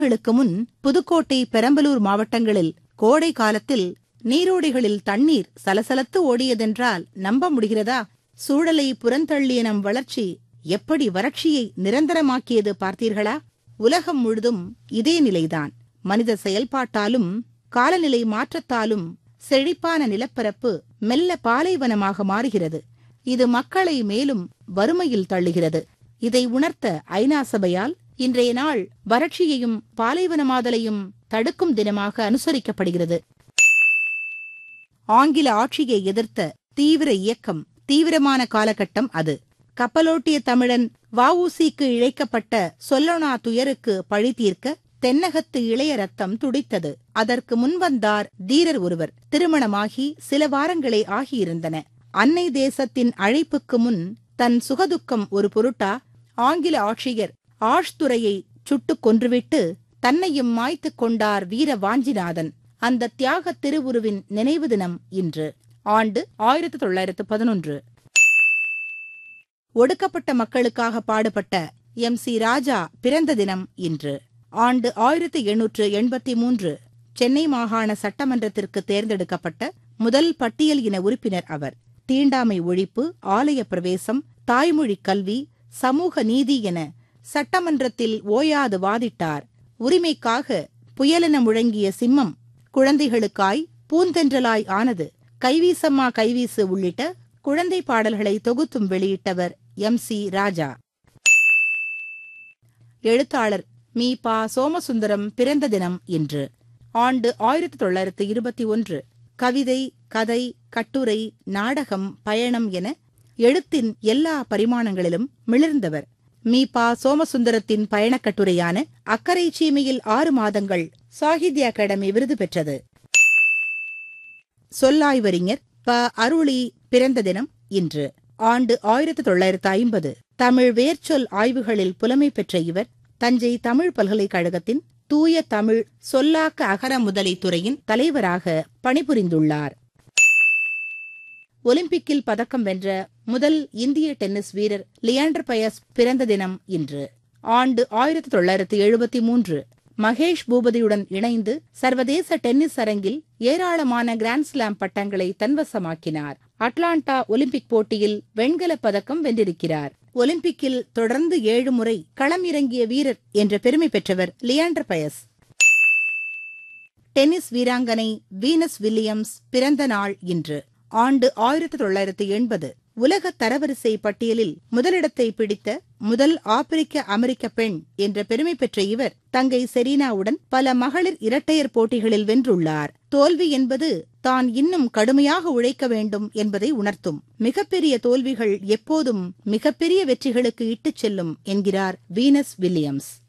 களுக்கு முன் புதுக்கோட்டை பெரம்பலூர் மாவட்டங்களில் கோடை காலத்தில் நீரோடைகளில் தண்ணீர் சலசலத்து ஓடியதென்றால் நம்ப முடிகிறதா சூழலை புறந்தள்ளிய நம் வளர்ச்சி எப்படி வறட்சியை நிரந்தரமாக்கியது பார்த்தீர்களா உலகம் முழுதும் இதே நிலைதான் மனித செயல்பாட்டாலும் காலநிலை மாற்றத்தாலும் செழிப்பான நிலப்பரப்பு மெல்ல பாலைவனமாக மாறுகிறது இது மக்களை மேலும் வறுமையில் தள்ளுகிறது இதை உணர்த்த ஐநா சபையால் இன்றைய நாள் வறட்சியையும் பாலைவனமாதலையும் தடுக்கும் தினமாக அனுசரிக்கப்படுகிறது ஆங்கில ஆட்சியை எதிர்த்த தீவிர இயக்கம் தீவிரமான காலகட்டம் அது கப்பலோட்டிய தமிழன் வஉசிக்கு இழைக்கப்பட்ட சொல்லொணா துயருக்கு பழி தீர்க்க தென்னகத்து இளைய ரத்தம் துடித்தது அதற்கு முன்வந்தார் தீரர் ஒருவர் திருமணமாகி சில வாரங்களே ஆகியிருந்தன அன்னை தேசத்தின் அழைப்புக்கு முன் தன் சுகதுக்கம் ஒரு பொருட்டா ஆங்கில ஆட்சியர் ஆஷ்துரையை சுட்டுக் கொன்றுவிட்டு தன்னையும் மாய்த்துக் கொண்டார் வீர வாஞ்சிநாதன் அந்த தியாக திருவுருவின் நினைவு தினம் இன்று ஆண்டு ஆயிரத்து தொள்ளாயிரத்து பதினொன்று ஒடுக்கப்பட்ட மக்களுக்காக பாடுபட்ட எம் சி ராஜா பிறந்த தினம் இன்று ஆண்டு ஆயிரத்து எண்ணூற்று எண்பத்தி மூன்று சென்னை மாகாண சட்டமன்றத்திற்கு தேர்ந்தெடுக்கப்பட்ட முதல் பட்டியல் இன உறுப்பினர் அவர் தீண்டாமை ஒழிப்பு ஆலய பிரவேசம் தாய்மொழி கல்வி சமூக நீதி என சட்டமன்றத்தில் ஓயாது வாதிட்டார் உரிமைக்காக புயலென முழங்கிய சிம்மம் குழந்தைகளுக்காய் பூந்தென்றலாய் ஆனது கைவீசம்மா கைவீசு உள்ளிட்ட குழந்தை பாடல்களை தொகுத்தும் வெளியிட்டவர் எம் சி ராஜா எழுத்தாளர் மீ பா சோமசுந்தரம் பிறந்த தினம் இன்று ஆண்டு ஆயிரத்தி தொள்ளாயிரத்து இருபத்தி ஒன்று கவிதை கதை கட்டுரை நாடகம் பயணம் என எழுத்தின் எல்லா பரிமாணங்களிலும் மிளிர்ந்தவர் மீ பா சோமசுந்தரத்தின் பயணக் கட்டுரையான அக்கரை சீமையில் ஆறு மாதங்கள் சாகித்ய அகாடமி விருது பெற்றது சொல்லாய்வறிஞர் ப அருளி பிறந்த தினம் இன்று ஆண்டு ஆயிரத்து தொள்ளாயிரத்து ஐம்பது தமிழ் வேர்ச்சொல் ஆய்வுகளில் புலமை பெற்ற இவர் தஞ்சை தமிழ் பல்கலைக்கழகத்தின் தூய தமிழ் சொல்லாக்க அகர முதலை துறையின் தலைவராக பணிபுரிந்துள்ளார் ஒலிம்பிக்கில் பதக்கம் வென்ற முதல் இந்திய டென்னிஸ் வீரர் லியாண்டர் பயஸ் பிறந்த தினம் இன்று ஆண்டு ஆயிரத்தி தொள்ளாயிரத்து எழுபத்தி மூன்று மகேஷ் பூபதியுடன் இணைந்து சர்வதேச டென்னிஸ் அரங்கில் ஏராளமான கிராண்ட்ஸ்லாம் பட்டங்களை தன்வசமாக்கினார் அட்லாண்டா ஒலிம்பிக் போட்டியில் வெண்கலப் பதக்கம் வென்றிருக்கிறார் ஒலிம்பிக்கில் தொடர்ந்து ஏழு முறை களம் இறங்கிய வீரர் என்ற பெருமை பெற்றவர் லியாண்டர் பயஸ் டென்னிஸ் வீராங்கனை வீனஸ் வில்லியம்ஸ் பிறந்த நாள் இன்று ஆண்டு ஆயிரத்தி தொள்ளாயிரத்து எண்பது உலக தரவரிசை பட்டியலில் முதலிடத்தை பிடித்த முதல் ஆப்பிரிக்க அமெரிக்க பெண் என்ற பெருமை பெற்ற இவர் தங்கை செரீனாவுடன் பல மகளிர் இரட்டையர் போட்டிகளில் வென்றுள்ளார் தோல்வி என்பது தான் இன்னும் கடுமையாக உழைக்க வேண்டும் என்பதை உணர்த்தும் மிகப்பெரிய தோல்விகள் எப்போதும் மிகப்பெரிய வெற்றிகளுக்கு இட்டுச் செல்லும் என்கிறார் வீனஸ் வில்லியம்ஸ்